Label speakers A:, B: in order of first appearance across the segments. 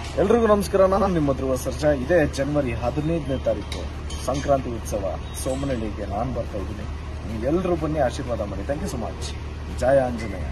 A: ಎಲ್ರಿಗೂ ನಮಸ್ಕಾರ ನಾನು ನಿಮ್ಮ ಧ್ರುವ ಸರ್ಜಾ ಇದೇ ಜನವರಿ ಹದಿನೈದನೇ ತಾರೀಕು ಸಂಕ್ರಾಂತಿ ಉತ್ಸವ ಸೋಮನಹಳ್ಳಿಗೆ ನಾನು ಬರ್ತಾ ಇದ್ದೀನಿ ನೀವೆಲ್ಲರೂ ಬನ್ನಿ ಆಶೀರ್ವಾದ ಮಾಡಿ ಥ್ಯಾಂಕ್ ಯು ಸೊ ಮಚ್ ಜಯ ಆಂಜನೇಯ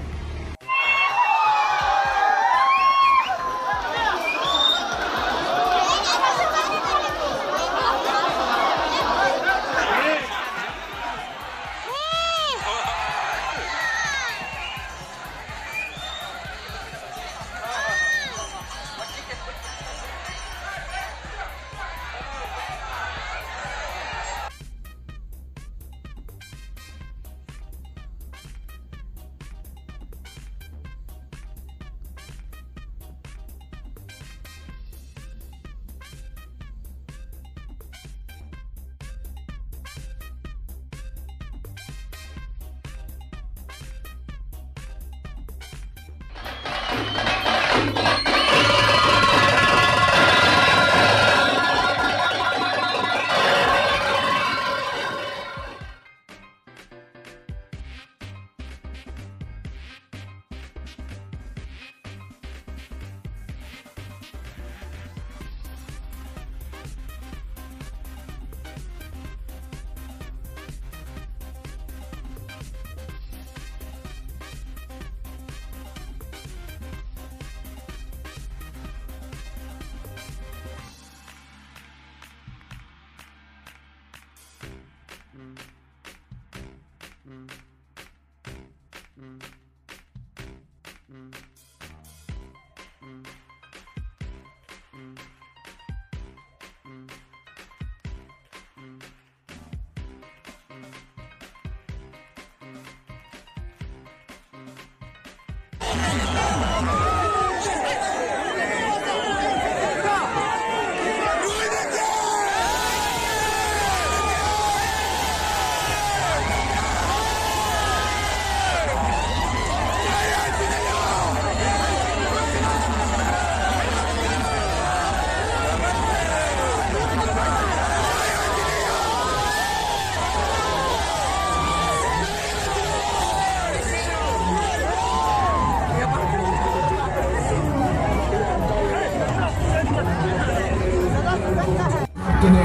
B: ಇರ್ತೀನಿ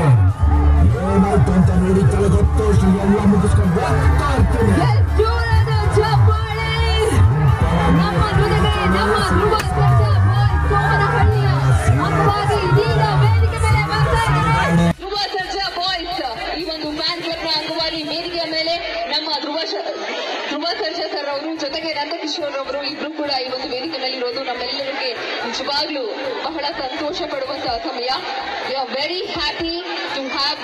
B: ಏನಾಯ್ತು ಅಂತ ನೋಡಿ ತಲೆ ಗೊತ್ತು ಎಲ್ಲ ಮುಗಿಸ್ಕೊಂಡು ಹೋಗ್ತಾ ಇರ್ತೀನಿ
C: ಜೋರಾದ ಚಪ್ಪಾಳೆ ನಮ್ಮ ಜೊತೆಗೆ ನಮ್ಮ ಧ್ರುವ ಸರ್ಜಾ ಬಾಯ್ ಸೋಮನಹಳ್ಳಿಯ ಅಂಗವಾಗಿ ಇದೀಗ ವೇದಿಕೆ ಮೇಲೆ ಬರ್ತಾ ಇದ್ದಾರೆ ಧ್ರುವ ಸರ್ಜಾ ಬಾಯ್ಸ್ ಈ ಒಂದು ಫ್ಯಾನ್ ಕ್ಲಬ್ನ ಅಂಗವಾಗಿ ವೇದಿಕೆಯ ಮೇಲೆ ನಮ್ಮ ಧ್ರುವ ಶ- ಧ್ರುವ ಸರ್ಜಾ ಸರ್ ಅವರು ಜೊತೆಗೆ ನಂದಕಿಶೋರ್ ಅವರು ಇಬ್ರು ಕೂಡ ಈ ಒಂದು ವೇದಿಕೆ ಮೇಲೆ ಇರೋದು ನಮ್ಮೆಲ್ಲರಿಗೆ ನಿಜವಾಗ್ಲೂ ಬಹಳ ಸಂತೋಷ ಪಡುವಂತಹ ಸಮಯ we are very happy to have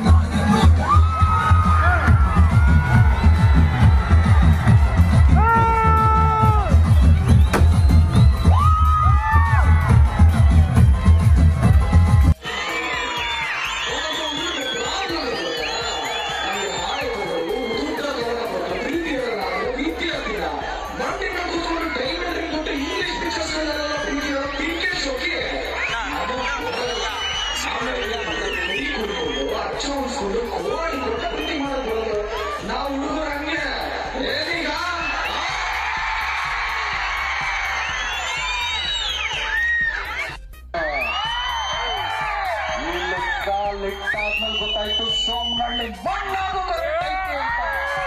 D: ನಾವು ಹುಡುಗರು ಹಂಗೆ ಏನೀಗ ಇಲ್ಲಿ ಕಾಲಿಟ್ಟಾದ್ಮೇಲೆ ಗೊತ್ತಾಯ್ತು ಸೋಮನಹಳ್ಳಿ ಬಣ್ಣಾಗೂ ಕರೆಕ್ಟಾಯ್ತು ಅಂತ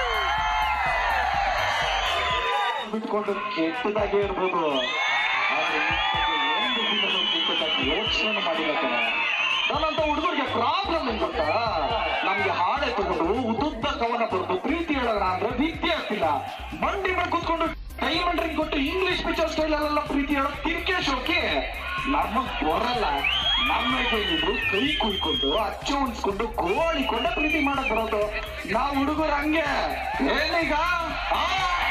D: ಬಿಟ್ಕೊಂಡು ಕೆಟ್ಟದಾಗೆ ಇರ್ಬೋದು ಆದ್ರೆ ಈ ಬಗ್ಗೆ ಒಂದು ದಿನನೂ ಕೆಟ್ಟದಾಗಿ ಯೋಚನೆ ಮಾಡಿಲ್ಲ ಕಣ ನಾನಂತ ಹುಡುಗರಿಗೆ ಪ್ರಾಬ್ಲಮ್ ಏನ್ ಗೊತ್ತಾ ನಮ್ಗೆ ಹಾಡೆ ತಗೊಂಡು ಉದ್ದುದ್ದ ಕವನ ಬರೆದು ಪ್ರೀತಿ ಹೇಳೋಣ ಅಂದ್ರೆ ವಿದ್ಯೆ ಆಗ್ತಿಲ್ಲ ಮಂಡಿ ಮೇಲೆ ಕುತ್ಕೊಂಡು ಡೈಮಂಡ್ ರಿಂಗ್ ಕೊಟ್ಟು ಇಂಗ್ಲಿಷ್ ಪಿಕ್ಚರ್ ಸ್ಟೈಲ್ ಅಲ್ಲೆಲ್ಲ ಪ್ರೀತಿ ಹೇಳೋ ತಿರ್ಕೇಶ್ ಓಕೆ ನಮಗ್ ಬರಲ್ಲ ನಮಗೆ ಏನಿದ್ರು ಕೈ ಕುಯ್ಕೊಂಡು ಅಚ್ಚು ಉಣ್ಸ್ಕೊಂಡು ಗೋಳಿಕೊಂಡ ಪ್ರೀತಿ ಮಾಡಕ್ ಬರೋದು ನಾವು ಹುಡುಗರು ಹಂಗೆ ಏನೀಗ ಆ